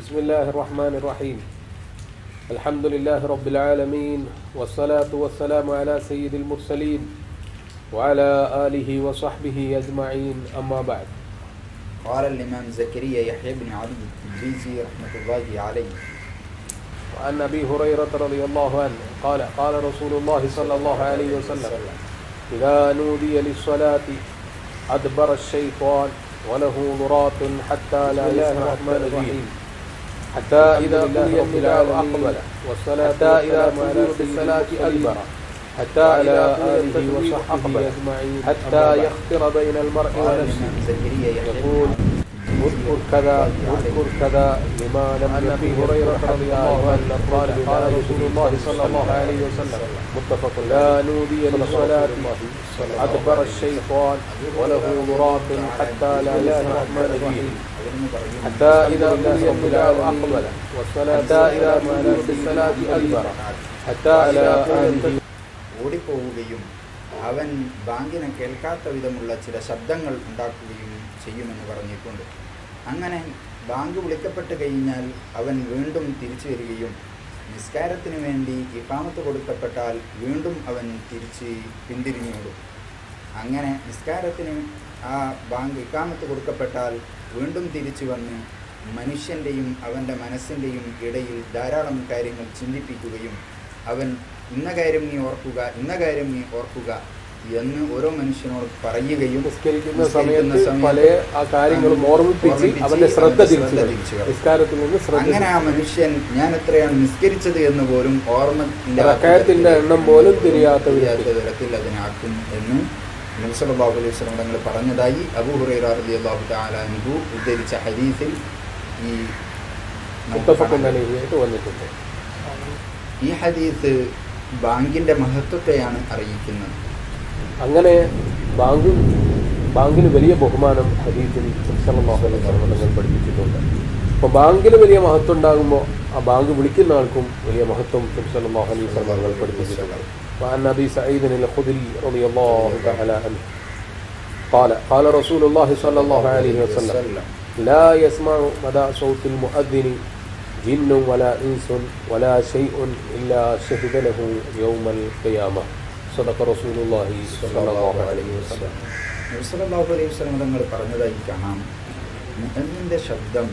بسم الله الرحمن الرحيم الحمد لله رب العالمين والصلاة والسلام على سيد المرسلين وعلى آله وصحبه أجمعين أما بعد قال الإمام زكريا يحيى بن علي الجيزي رحمة الله عليه وعن أبي هريرة رضي الله عنه قال قال رسول الله صلى الله عليه وسلم إذا نودي للصلاة أدبر الشيطان وله ضرات حتى لا يسمع الرحمن الرحيم حتى إذا قضي النداء أقبل والصلاة حتى إذا قضي بالصلاة أدبر حتى على آله وصحبه أجمعين حتى يخطر بين المرء قال ونفسه الإمام زكريا يحيى يقول اذكر كذا اذكر كذا لما لم عن ابي هريره رضي الله عنه قال قال رسول الله صلى الله عليه وسلم متفق لا نودي للصلاه ادبر الشيطان وله ضراب حتى لا يسمع الرحمن الرحيم حتى اذا قضي النداء اقبل والصلاه حتى اذا قضي بالصلاه ادبر حتى على اله ഓടിപ്പോവുകയും അവൻ ബാങ്കിനെ കേൾക്കാത്ത വിധമുള്ള ചില ശബ്ദങ്ങൾ ഉണ്ടാക്കുകയും ചെയ്യുമെന്ന് പറഞ്ഞിട്ടുണ്ട് അങ്ങനെ ബാങ്ക് വിളിക്കപ്പെട്ട് കഴിഞ്ഞാൽ അവൻ വീണ്ടും തിരിച്ചു വരികയും നിസ്കാരത്തിന് വേണ്ടി ഇക്കാമത്ത് കൊടുക്കപ്പെട്ടാൽ വീണ്ടും അവൻ തിരിച്ച് പിന്തിരിഞ്ഞോടും അങ്ങനെ നിസ്കാരത്തിന് ആ ബാങ്ക് ഇക്കാമത്ത് കൊടുക്കപ്പെട്ടാൽ വീണ്ടും തിരിച്ചു വന്ന് മനുഷ്യൻ്റെയും അവൻ്റെ മനസ്സിൻ്റെയും ഇടയിൽ ധാരാളം കാര്യങ്ങൾ ചിന്തിപ്പിക്കുകയും അവൻ ഇന്ന കാര്യം നീ ഓർക്കുക ഇന്ന കാര്യം നീ ഓർക്കുക എന്ന് ഓരോ മനുഷ്യനോട് പറയുകയും നിസ്കരിക്കുന്ന നിസ്കരിക്കുന്ന സമയത്ത് പല ആ കാര്യങ്ങളും ഓർമ്മിപ്പിച്ച് ഓർമ്മിപ്പിച്ച് അവന്റെ ശ്രദ്ധ അവന്റെ തിരിച്ചു ശ്രദ്ധ കളയും. തിരിച്ചു കളയും. നിസ്കാരത്തിൽ നിന്ന് ശ്രദ്ധ അങ്ങനെ ആ മനുഷ്യൻ ഞാൻ എത്രയാണ് നിസ്കരിച്ചത് എന്ന് പോലും ഓർമ്മ റക്കായത്തിന്റെ എണ്ണം പോലും തിരിയാത്ത തിരിയാത്ത വിധത്തിൽ. തരത്തിൽ അതിനാക്കും എന്ന് നബ്സലാഹു അലൈഹി വസല്ലം തങ്ങൾ പറഞ്ഞതായി അബൂ ഹുറൈറ റളിയല്ലാഹു തആല അൻഹു ഉദ്ധരിച്ച ഹദീസിൽ ഈ നമുക്ക് മുത്തഫഖുൻ കാണാം. അലൈഹിയായിട്ട് വന്നിട്ടുണ്ട് ഈ ഹദീസ് ബാങ്കിന്റെ മഹത്വത്തെയാണ് അറിയിക്കുന്നത് അങ്ങനെ ബാങ്ക് ബാങ്കിന് വലിയ ബഹുമാനം ഹദീസിൽ സല്ലല്ലാഹു അലൈഹി വസല്ലം തങ്ങൾ പഠിപ്പിച്ചിട്ടുണ്ട് അപ്പോൾ ബാങ്കിന് വലിയ മഹത്വം ഉണ്ടാകുമ്പോൾ ആ ബാങ്ക് വിളിക്കുന്ന ആൾക്കും വലിയ മഹത്വം സല്ലല്ലാഹു അലൈഹി വസല്ലം തങ്ങൾ പഠിപ്പിച്ചിട്ടുണ്ട് وعن أبي سعيد الخدري رضي الله تعالى عنه قال قال رسول الله صلى الله عليه وسلم لا يسمع مدى صوت المؤذن جن ولا إنس ولا شيء إلا شهد له يوم القيامة صدق رسول الله صلى الله عليه وسلم നബ്സലാഹു അലൈഹി വസല്ലം തങ്ങൾ പറഞ്ഞതായി കാണാം മുഅദ്ദിന്റെ ശബ്ദം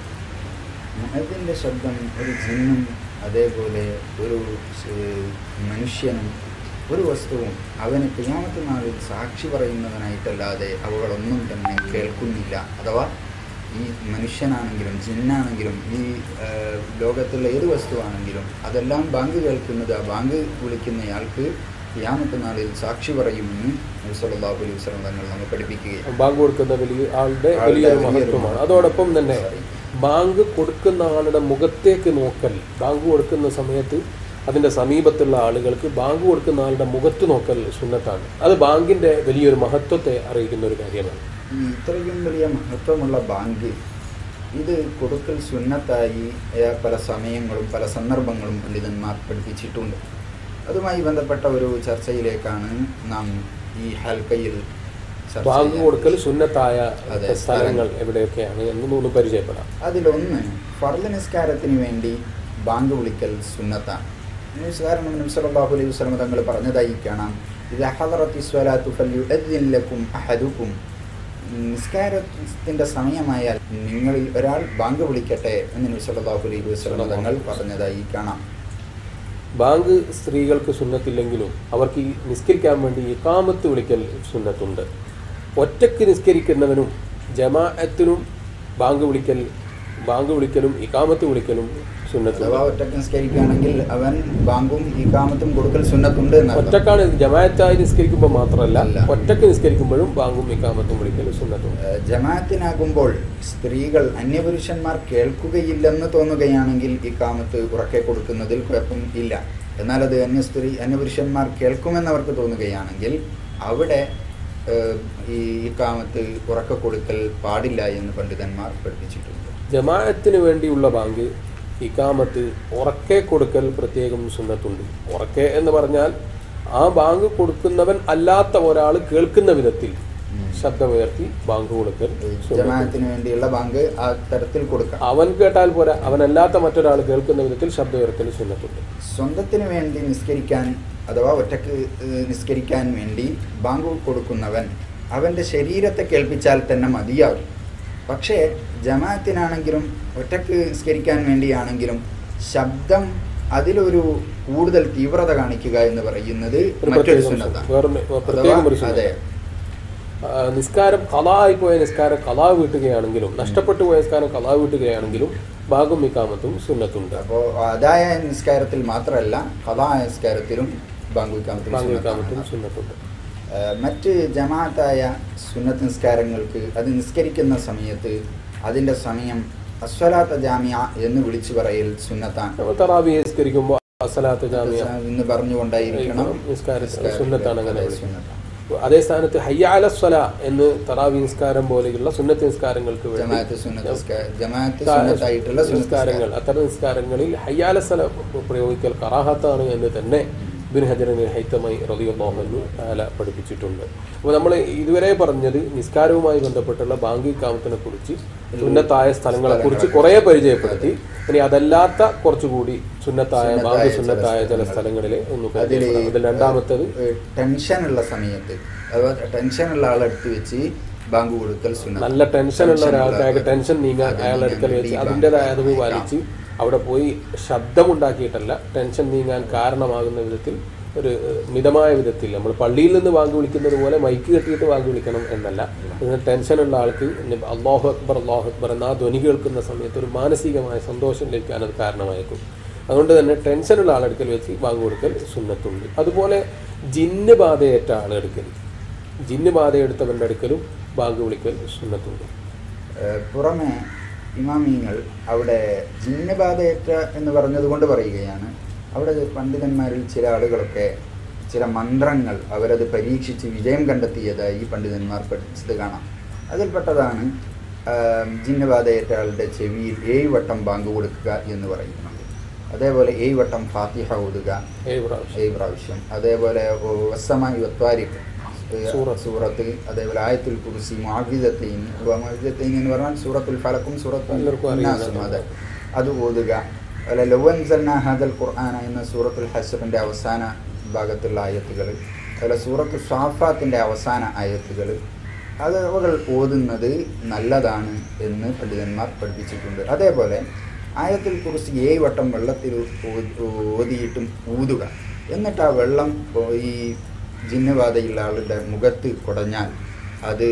മുഅദ്ദിന്റെ ശബ്ദം ഒരു ജിന്നും അതേപോലെ ഒരു ഏഹ്, മനുഷ്യനും ഒരു വസ്തുവും അവന് ക്രിയാമത്ത് നാളിൽ സാക്ഷി പറയുന്നവനായിട്ടല്ലാതെ അവകളൊന്നും തന്നെ കേൾക്കുന്നില്ല അഥവാ ഈ മനുഷ്യനാണെങ്കിലും ജിന്നാണെങ്കിലും ഈ ഏഹ്, ലോകത്തുള്ള ഏത് വസ്തുവാണെങ്കിലും അതെല്ലാം ബാങ്ക് കേൾക്കുന്നത് ആ ബാങ്ക് വിളിക്കുന്നയാൾക്ക് ക്രിയാമത്ത് നാളിൽ സാക്ഷി പറയുമെന്ന് നബി സല്ലല്ലാഹു അലൈഹി വസല്ലം തങ്ങൾ നമ്മെ പഠിപ്പിക്കുകയാണ് ബാങ്ക് കൊടുക്കുന്ന വലിയ ആളുടെ ആളുടെ വലിയൊരു വലിയൊരു മഹത്വമാണ് മഹത്വം. അതോടൊപ്പം തന്നെ ബാങ്ക് കൊടുക്കുന്ന ആളുടെ മുഖത്തേക്ക് നോക്കൽ ബാങ്ക് കൊടുക്കുന്ന സമയത്ത് അതിന്റെ സമീപത്തുള്ള ആളുകൾക്ക് ബാങ്ക് കൊടുക്കുന്ന ആളുടെ മുഖത്ത് നോക്കൽ സുന്നത്താണ് അത് ബാങ്കിന്റെ വലിയൊരു മഹത്വത്തെ അറിയിക്കുന്ന ഒരു കാര്യമാണ് ഈ ഇത്രയും വലിയ മഹത്വമുള്ള ബാങ്ക് ഇത് കൊടുക്കൽ സുന്നത്തായി ഏ, പല സമയങ്ങളും പല സന്ദർഭങ്ങളും പണ്ഡിതന്മാർ പഠിപ്പിച്ചിട്ടുണ്ട് അതുമായി ബന്ധപ്പെട്ട ഒരു ചർച്ചയിലേക്കാണ് നാം ഈ ഹൽക്കയിൽ ചർച്ച ബാങ്ക് ചെയ്യാൻ കൊടുക്കൽ സുന്നത്തായ അതെ, സ്ഥലങ്ങൾ എവിടെയൊക്കെയാണ് എന്നൊന്ന് പരിചയപ്പെടാം അതിലൊന്ന് ഫർദ് നിസ്കാരത്തിന് വേണ്ടി ബാങ്ക് വിളിക്കൽ സുന്നത്താണ് നിസ്കാരം നബ്സല്ലാഹു അലൈഹി വസല്ലം തങ്ങൾ പറഞ്ഞതായി കാണാം ഇത് ഹദറത്തി സ്വലാത്തു ഫല്യുഅദ്ദിൻ ലക്കും അഹദുക്കും നിസ്കാരത്തിന്റെ സമയമായാൽ നിങ്ങളിൽ ഒരാൾ ബാങ്ക് വിളിക്കട്ടെ എന്ന് നബ്സല്ലാഹു അലൈഹി വസല്ലം തങ്ങൾ പറഞ്ഞതായി കാണാം ബാങ്ക് സ്ത്രീകൾക്ക് സുന്നത്തില്ലെങ്കിലും അവർക്ക് ഈ നിസ്കരിക്കാൻ വേണ്ടി ഇക്കാമത്ത് വിളിക്കൽ സുന്നത്തുണ്ട് ഒറ്റയ്ക്ക് നിസ്കരിക്കുന്നവനും ജമാഅത്തിനും ബാങ്ക് വിളിക്കൽ ബാങ്ക് വിളിക്കലും ഇക്കാമത്ത് വിളിക്കലും അഥവാ സുന്നത്തുണ്ട് ഒറ്റക്ക് നിസ്കരിക്കുകയാണെങ്കിൽ അവൻ ബാങ്കും ഈ കാമത്തും കൊടുക്കൽ സുന്നത്തുണ്ട് എന്നർത്ഥം. ഒറ്റക്കാണ് ജമാഅത്തായി നിസ്കരിക്കുമ്പോൾ മാത്രമല്ല അല്ല. ഒറ്റയ്ക്ക് നിസ്കരിക്കുമ്പോഴും ബാങ്കും ഇക്കാമത്തും വിളിക്കലും സുന്നത്തുണ്ട് ഏഹ് ജമാഅത്തിനാകുമ്പോൾ സ്ത്രീകൾ അന്യപുരുഷന്മാർ കേൾക്കുകയില്ലെന്ന് തോന്നുകയാണെങ്കിൽ ഈ കാമത്ത് ഉറക്കെ കൊടുക്കുന്നതിൽ കുഴപ്പം ഇല്ല എന്നാൽ അത് അന്യ സ്ത്രീ അന്യപുരുഷന്മാർ കേൾക്കുമെന്നവർക്ക് തോന്നുകയാണെങ്കിൽ അവിടെ ഏഹ് ഈ ഈ കാമത്ത് ഉറക്കെ കൊടുക്കൽ പാടില്ല എന്ന് പണ്ഡിതന്മാർ പഠിപ്പിച്ചിട്ടുണ്ട് ജമാഅത്തിന് വേണ്ടിയുള്ള ബാങ്ക് ഇക്കാമത്ത് ഉറക്കെ കൊടുക്കൽ പ്രത്യേകം സുന്നത്തുണ്ട് ഉറക്കെ എന്ന് പറഞ്ഞാൽ ആ ബാങ്ക് കൊടുക്കുന്നവൻ അല്ലാത്ത ഒരാൾ കേൾക്കുന്ന വിധത്തിൽ ഉം. ശബ്ദമുയർത്തി ബാങ്ക് കൊടുക്കൽ സുന്നത്തുണ്ട്. ജമാഅത്തിന് വേണ്ടിയുള്ള ബാങ്ക് ആ തരത്തിൽ കൊടുക്കാം അവൻ കേട്ടാൽ പോരാ അവനല്ലാത്ത മറ്റൊരാൾ കേൾക്കുന്ന വിധത്തിൽ ശബ്ദം ഉയർത്തൽ സുന്നത്തുണ്ട് സ്വന്തത്തിന് വേണ്ടി നിസ്കരിക്കാൻ അഥവാ ഒറ്റക്ക് ഏഹ്, നിസ്കരിക്കാൻ വേണ്ടി ബാങ്ക് കൊടുക്കുന്നവൻ അവൻ്റെ ശരീരത്തെ കേൾപ്പിച്ചാൽ തന്നെ മതിയാകും പക്ഷേ ജമാഅത്തിനാണെങ്കിലും ഒറ്റക്ക് നിസ്കരിക്കാൻ വേണ്ടിയാണെങ്കിലും ശബ്ദം അതിലൊരു കൂടുതൽ തീവ്രത കാണിക്കുക എന്ന് പറയുന്നത് ഒരു മറ്റൊരു പ്രത്യേകം സുന്നത്താണ് വേറൊരു പ്രത്യേകം ഒരു അഥവാ- അതെ സുന്നത്ത്. ആ, നിസ്കാരം കലായി പോയ നിസ്കാരം കലാ വീട്ടുകയാണെങ്കിലും നഷ്ടപ്പെട്ടു പോയ നിസ്കാരം കലാ വീട്ടുകയാണെങ്കിലും ബാഗും ഇക്കാമത്തും സുന്നത്തുണ്ട് അപ്പോൾ അതായ നിസ്കാരത്തിൽ മാത്രമല്ല കഥായ നിസ്കാരത്തിലും ബാങ്ക് വിക്കാമത്തിലും ബാങ്ക് സുന്നത്താണ്. ഇക്കാമത്തും സുന്നത്തുണ്ട് ഏഹ് മറ്റ് ജമാഅത്തായ സുന്നത്ത് നിസ്കാരങ്ങൾക്ക് അത് നിസ്കരിക്കുന്ന സമയത്ത് അതിൻ്റെ സമയം അസ്വലാത്ത ജാമ്യ എന്ന് വിളിച്ചു പറയൽ സുന്നത്താണ് നമ്മൾ തറാവി നിസ്കരിക്കുമ്പോൾ അസലാത്ത് ജാമ്യ എന്ന് പറഞ്ഞുകൊണ്ടായിരിക്കണം നിസ്കാരം നിസ്കാരം സുന്നത്താണ് അങ്ങനെ അതെ, വിളിക്കുന്നത്. സുന്നത്താണ്. അതേ സ്ഥാനത്ത് ഹയ്യാല സ്വല എന്ന് തറാവി നിസ്കാരം പോലെയുള്ള സുന്നത്ത് നിസ്കാരങ്ങൾക്ക് ജമാഅത്ത് സുന്നത്ത് നിസ്കാര- ജമാഅത്ത് നിസ്കാര- സുന്നത്തായിട്ടുള്ള സുന്നത്ത് നിസ്കാരങ്ങൾ അത്തരം നിസ്കാരങ്ങളിൽ ഹയ്യാല സ്വല പ്രയോഗിക്കൽ കറാഹത്താണ് എന്ന് തന്നെ ബിൻ ഹജറിന് ഹൈത്തമായി റതിയുള്ളാഹു ആല പഠിപ്പിച്ചിട്ടുണ്ട് അപ്പോൾ നമ്മൾ ഇതുവരെ പറഞ്ഞത് നിസ്കാരവുമായി ബന്ധപ്പെട്ടുള്ള ബാങ്കി കാമത്തിനെ കുറിച്ച് സുന്നത്തായ സ്ഥലങ്ങളെ കുറിച്ച് കുറേ പരിചയപ്പെടുത്തി ഇനി അതല്ലാത്ത കുറച്ചുകൂടി സുന്നത്തായ ബാങ്ക് സുന്നത്തായ ചില സ്ഥലങ്ങളിലെ ഒന്ന് പരിചയപ്പെടാം അതിൽ രണ്ടാമത്തേത് ഏഹ് ടെൻഷനുള്ള സമയത്ത് അഥവാ ടെൻഷനുള്ള ആളെടുത്ത് വെച്ച് ബാങ്ക് കൊടുക്കൽ സുന്നത്ത് നല്ല ടെൻഷനുള്ള ഒരാൾക്ക് അയാൾക്ക് ടെൻഷൻ നീങ്ങാൻ അയാൾ അടുക്കൽ വെച്ച് അതിൻ്റെതായ അറിവ് പാലിച്ച് അവിടെ പോയി ശബ്ദമുണ്ടാക്കിയിട്ടല്ല ടെൻഷൻ നീങ്ങാൻ കാരണമാകുന്ന വിധത്തിൽ ഒരു ഏഹ്, മിതമായ വിധത്തിൽ നമ്മൾ പള്ളിയിൽ നിന്ന് വാങ്ങി വിളിക്കുന്നത് പോലെ മൈക്ക് കെട്ടിയിട്ട് വാങ്ങി വിളിക്കണം എന്നല്ല ഇതിന് ടെൻഷനുള്ള ആൾക്ക് ഇനി അള്ളാഹു അക്ബർ അള്ളാഹു അക്ബർ എന്ന ആ ധ്വനി കേൾക്കുന്ന സമയത്ത് ഒരു മാനസികമായ സന്തോഷം ലഭിക്കാൻ അത് കാരണമായേക്കും അതുകൊണ്ട് തന്നെ ടെൻഷനുള്ള ആളെടുക്കൽ വെച്ച് വാങ്ങി കൊടുക്കൽ സുന്നത്തുണ്ട് അതുപോലെ ജിന്ന് ബാധയേറ്റ ആളെടുക്കൽ ജിന്ന് ബാധയെടുത്തവൻ്റെ അടുക്കലും ബാങ്ക് വിളിക്കൽ സുന്നത്തുണ്ട് ഏഹ് പുറമെ ഇമാമിങ്ങൾ അവിടെ ജിന്നബാധയേറ്റ എന്ന് പറഞ്ഞതുകൊണ്ട് പറയുകയാണ് അവിടെ പണ്ഡിതന്മാരിൽ ചില ആളുകളൊക്കെ ചില മന്ത്രങ്ങൾ അവരത് പരീക്ഷിച്ച് വിജയം കണ്ടെത്തിയതായി ഈ പണ്ഡിതന്മാർ പഠിച്ചത് കാണാം അതിൽപ്പെട്ടതാണ് ആം, ജിന്നബാധയേറ്റ ആളുടെ ചെവിയിൽ ഏഴ് വട്ടം ബാങ്ക് കൊടുക്കുക എന്ന് പറയുന്നത് അതേപോലെ ഏഴ് വട്ടം ഫാത്തിഹ ഓതുക ഏഴ് പ്രാവശ്യം ഏഴ് പ്രാവശ്യം അതേപോലെ വസ്സമായി വത്വാരിക് സൂറത്ത്. സൂറത്ത് അതേപോലെ ആയത്തുൽ കുറിസി മാവിദത്തൈൻ മാവിദത്തൈൻ എന്ന് പറഞ്ഞാൽ സൂറത്തുൽ ഫലക്കും സൂറത്തുൽ എല്ലാവർക്കും അറിയാം. നാസും അതെ അത് ഓതുക അതുപോലെ ലവൻ സന്ന ഹദൽ ഖുർആന എന്ന സൂറത്തുൽ ഹസറിൻ്റെ അവസാന ഭാഗത്തുള്ള ആയത്തുകൾ അതുപോലെ സൂറത്തുൽ സ്വാഫാത്തിൻ്റെ അവസാന ആയത്തുകൾ അത് അവകൾ ഓതുന്നത് നല്ലതാണ് എന്ന് പണ്ഡിതന്മാർ പഠിപ്പിച്ചിട്ടുണ്ട് അതേപോലെ ആയത്തിൽ കുറിച്ച് ഏഴ് വട്ടം വെള്ളത്തിൽ ഓ- ഓതിയിട്ടും ഊതുക എന്നിട്ട് ആ വെള്ളം ഈ ജിന്നബാധയുള്ള ആളുടെ മുഖത്ത് കുടഞ്ഞാൽ അത്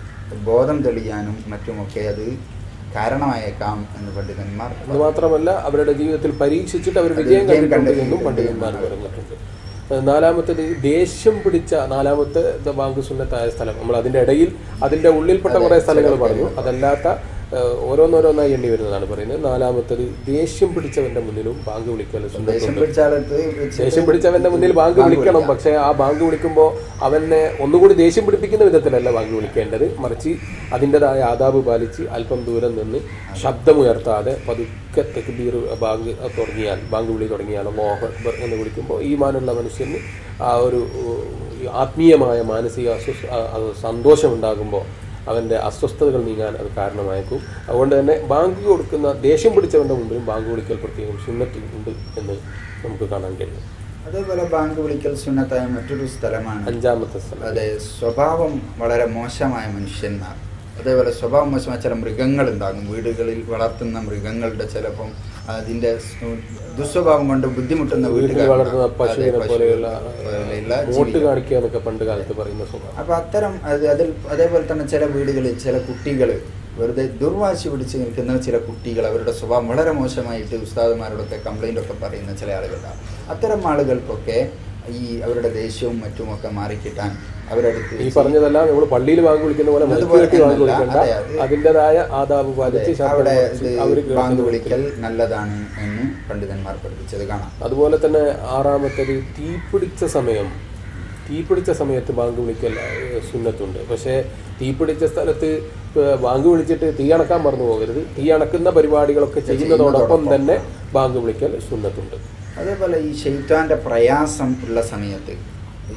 ബോധം തെളിയാനും മറ്റുമൊക്കെ അത് കാരണമായേക്കാം എന്ന് പണ്ഡിതന്മാർ അത് മാത്രമല്ല അവരുടെ ജീവിതത്തിൽ പരീക്ഷിച്ചിട്ട് അവർ അത് വിജയം വിജയം കണ്ടിട്ടുണ്ട് കണ്ടിട്ടുണ്ട് എന്നും പണ്ഡിതന്മാർ എന്ന് പറഞ്ഞിട്ടുണ്ട് ഏഹ് നാലാമത്തേത് ദേഷ്യം പിടിച്ച നാലാമത്തെ ദ ബാങ്ക് സുന്നത്തായ സ്ഥലം നമ്മൾ അതിന്റെ ഇടയിൽ അതിന്റെ ഉള്ളിൽപ്പെട്ട അതെ, കുറെ സ്ഥലങ്ങൾ ചില പറഞ്ഞു കാര്യങ്ങൾ. അതല്ലാത്ത ഏഹ് ഓരോന്നോരോന്നായി എണ്ണി വരുന്നതാണ് പറയുന്നത് നാലാമത്തേത് ദേഷ്യം പിടിച്ചവന്റെ മുന്നിലും ബാങ്ക് വിളിക്കൽ ദേഷ്യം സുന്നത്തുണ്ട് പിടിച്ചാലത്ത് വെച്ചിട്ട് ദേഷ്യം പിടിച്ചവന്റെ മുന്നിൽ ബാങ്ക് ബാങ്ക് വിളിക്കണം വിളിക്കാം. പക്ഷെ ആ ബാങ്ക് വിളിക്കുമ്പോൾ അവനെ ഒന്നുകൂടി ദേഷ്യം പിടിപ്പിക്കുന്ന വിധത്തിലല്ല ബാങ്ക് വിളിക്കേണ്ടത് മറിച്ച് അതിൻ്റെതായ ആദാബ് പാലിച്ച് അല്പം ദൂരം നിന്ന് ശബ്ദമുയർത്താതെ പതുക്കെ തെക്കുബീർ ബാങ്ക് തുടങ്ങിയാൽ ബാങ്ക് വിളി തുടങ്ങിയാൽ അല്ലാഹു അക്ബർ എന്ന് വിളിക്കുമ്പോൾ ഈ മാനുള്ള മനുഷ്യന് ആ ഒരു ഉം, ആത്മീയമായ മാനസിക അസ്വസ്ഥ ആ- ആ സന്തോഷം ഉണ്ടാകുമ്പോൾ അവൻ്റെ അസ്വസ്ഥതകൾ നീങ്ങാൻ അത് കാരണമായേക്കും അതുകൊണ്ട് തന്നെ ബാങ്ക് കൊടുക്കുന്ന ദേഷ്യം പിടിച്ചവൻ്റെ മുമ്പിലും ബാങ്ക് വിളിക്കൽ പ്രത്യേകം സുന്നത്ത് ഉണ്ട് എന്ന് നമുക്ക് കാണാൻ കഴിയും അതേപോലെ ബാങ്ക് വിളിക്കൽ സുന്നത്തായ മറ്റൊരു സ്ഥലമാണ് അഞ്ചാമത്തെ സ്ഥലം അതെ സ്വഭാവം വളരെ മോശമായ മനുഷ്യന്മാർ അതേപോലെ സ്വഭാവം മോശമായ ചില മൃഗങ്ങൾ ഉണ്ടാകും വീടുകളിൽ വളർത്തുന്ന മൃഗങ്ങളുടെ ചിലപ്പം അതിന്റെ സ് ദുസ്വഭാവം കൊണ്ട് ബുദ്ധിമുട്ടുന്ന വീട്ടിൽ വീട്ടുകാർ വളർത്തുന്ന അതെ, പശുവിനെ പശു പോലെയുള്ള പോലെയുള്ള വോട്ട് ജീവികൾ. കാണിക്കുക എന്നൊക്കെ പണ്ട് കാലത്ത് പറയുന്ന സ്വഭാവം അപ്പൊ അത്തരം അത് അതിൽ അതേപോലെ തന്നെ ചില വീടുകളിൽ ചില കുട്ടികൾ വെറുതെ ദുർവാശി പിടിച്ച് നിൽക്കുന്ന ചില കുട്ടികൾ അവരുടെ സ്വഭാവം വളരെ മോശമായിട്ട് ഉസ്താദുമാരോടൊക്കെ കംപ്ലൈൻ്റ് ഒക്കെ പറയുന്ന ചില ആളുകളുണ്ടാകും അത്തരം ആളുകൾക്കൊക്കെ ഈ അവരുടെ ദേഷ്യവും മറ്റുമൊക്കെ മാറിക്കിട്ടാൻ അവരടുത്ത് ഈ വെച്ച് പറഞ്ഞതെല്ലാം നമ്മൾ പള്ളിയിൽ വാങ്ങി വിളിക്കുന്ന പോലെ മൈക്ക് അതുപോലെ കെട്ടി വാങ്ങി തന്നെയല്ല, വിളിക്കണ്ട അതെ, അത് അതിൻ്റെതായ ആദാബ് അതെ, പാലിച്ച് ശബ്ദം അവിടെ കുറച്ച് ഇത് അവര് ബാങ്ക് കേൾക്കുന്ന വിളിക്കൽ വിധത്തിൽ. നല്ലതാണ് എന്ന് പണ്ഡിതന്മാർ പഠിപ്പിച്ചത് കാണാം അതുപോലെ തന്നെ ആറാമത്തേത് തീപിടിച്ച സമയം തീപിടിച്ച സമയത്ത് ബാങ്ക് വിളിക്കൽ ഏഹ്, സുന്നത്തുണ്ട് പക്ഷേ തീപിടിച്ച സ്ഥലത്ത് ഏഹ്, ബാങ്ക് വിളിച്ചിട്ട് തീ അണക്കാൻ മറന്നു പോകരുത് തീ അണക്കുന്ന പരിപാടികളൊക്കെ ചെയ്യുന്നതോടൊപ്പം തന്നെ ബാങ്ക് വിളിക്കൽ സുന്നത്തുണ്ട് അതേപോലെ ഈ ഷെയ്ത്താൻ്റെ പ്രയാസം ഉള്ള സമയത്ത് ഈ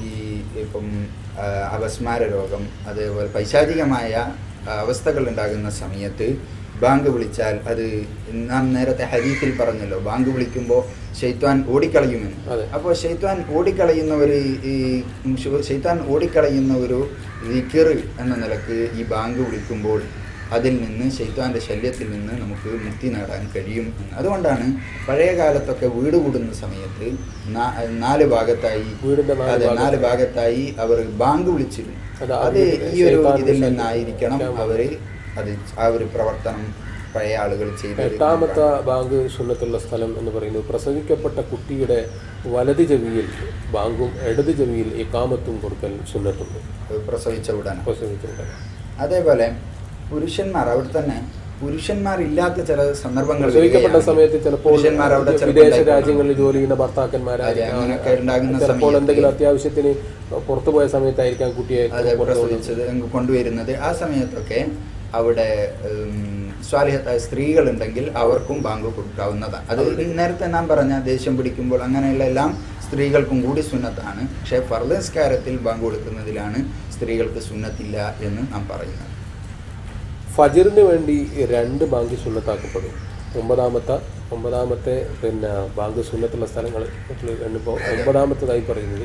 ഇപ്പം ആ, അപസ്മാര രോഗം അതേപോലെ പൈശാചികമായ അവസ്ഥകൾ ഉണ്ടാകുന്ന സമയത്ത് ബാങ്ക് വിളിച്ചാൽ അത് നാം നേരത്തെ ഹരീഫിൽ പറഞ്ഞല്ലോ ബാങ്ക് വിളിക്കുമ്പോൾ ഷെയ്ത്വാൻ ഓടിക്കളയുമെന്ന് അതെ. അപ്പോൾ ഷെയ്ത്വാൻ ഓടിക്കളയുന്ന ഒരു ഈ ശു- ഷെയ്ത്താൻ ഓടിക്കളയുന്ന ഒരു ദിക്കറ് എന്ന നിലക്ക് ഈ ബാങ്ക് വിളിക്കുമ്പോൾ അതിൽ നിന്ന് ഷെയ്ത്താൻ്റെ ശല്യത്തിൽ നിന്ന് നമുക്ക് മുക്തി നേടാൻ കഴിയും എന്ന് അതുകൊണ്ടാണ് പഴയ കാലത്തൊക്കെ വീട് കൂടുന്ന സമയത്ത് നാ- നാല് ഭാഗത്തായി വീടിന്റെ നാല് അതെ നാല് ഭാഗത്തായി. ഭാഗത്തായി അവർ ബാങ്ക് വിളിച്ചിരുന്നു അത് അത് അതിൽ ഈ ഒരു ശൈത്താന്റെ ഇതിൽ ശല്യം നിന്നായിരിക്കണം ഉണ്ടാകാൻ അവർ അത് ആ ഒരു പ്രവർത്തനം പഴയ ആളുകൾ ചെയ്തത് എട്ടാമത്തെ ബാങ്ക് സുന്നത്തുള്ള സ്ഥലം എന്ന് പറയുന്നത് പ്രസവിക്കപ്പെട്ട കുട്ടിയുടെ വലത് ചെവിയിൽ ബാങ്കും ഇടത് ചെവിയിൽ ഇക്കാമത്തും കൊടുക്കൽ സുന്നത്തുണ്ട് പ്രസവിച്ച ഉടനെ പ്രസവിച്ചിട്ടുണ്ട് അതേപോലെ പുരുഷന്മാർ അവിടെ തന്നെ പുരുഷന്മാരില്ലാത്ത ചില സന്ദർഭങ്ങൾ പ്രസവിക്കപ്പെട്ട വരികയാണെങ്കിൽ സമയത്ത് ചിലപ്പോൾ പുരുഷന്മാർ അവിടെ ചിലപ്പോൾ വിദേശ ഉണ്ടായിക്കൊള്ളും. രാജ്യങ്ങളിൽ ജോലി ചെയ്യുന്ന അതെ, ഭർത്താക്കന്മാരായിരിക്കാം അങ്ങനെയൊക്കെ ഉണ്ടാകുന്ന ചിലപ്പോൾ സമയത്ത് എന്തെങ്കിലും അത്യാവശ്യത്തിന് പുറത്തു പോയ സമയത്തായിരിക്കാം കുട്ടിയെ അതെ പുറത്ത് പ്രസവിച്ചത് അങ്ങ് കൊണ്ടുവരുന്നത് ആ സമയത്തൊക്കെ അവിടെ സ്വാലിഹത്തായ സ്ത്രീകളുണ്ടെങ്കിൽ അവർക്കും ബാങ്ക് കൊടുക്കാവുന്നതാണ് അത് നേരത്തെ നാം പറഞ്ഞ ദേഷ്യം പിടിക്കുമ്പോൾ അങ്ങനെയുള്ള എല്ലാം സ്ത്രീകൾക്കും കൂടി സുന്നത്താണ് പക്ഷേ ഫർദസ്കാരത്തിൽ ബാങ്ക് കൊടുക്കുന്നതിലാണ് സ്ത്രീകൾക്ക് സുന്നത്തില്ല എന്ന് നാം പറയുന്നത് ഫജിറിന് വേണ്ടി രണ്ട് ബാങ്ക് സുന്നത്താക്കപ്പെടും ഒമ്പതാമത്തെ ഒമ്പതാമത്തെ പിന്നെ ബാങ്ക് സുന്നത്തുള്ള സ്ഥലങ്ങൾ എണ്ണിപ്പോൾ ഒമ്പതാമത്തേതായി പറയുന്നത്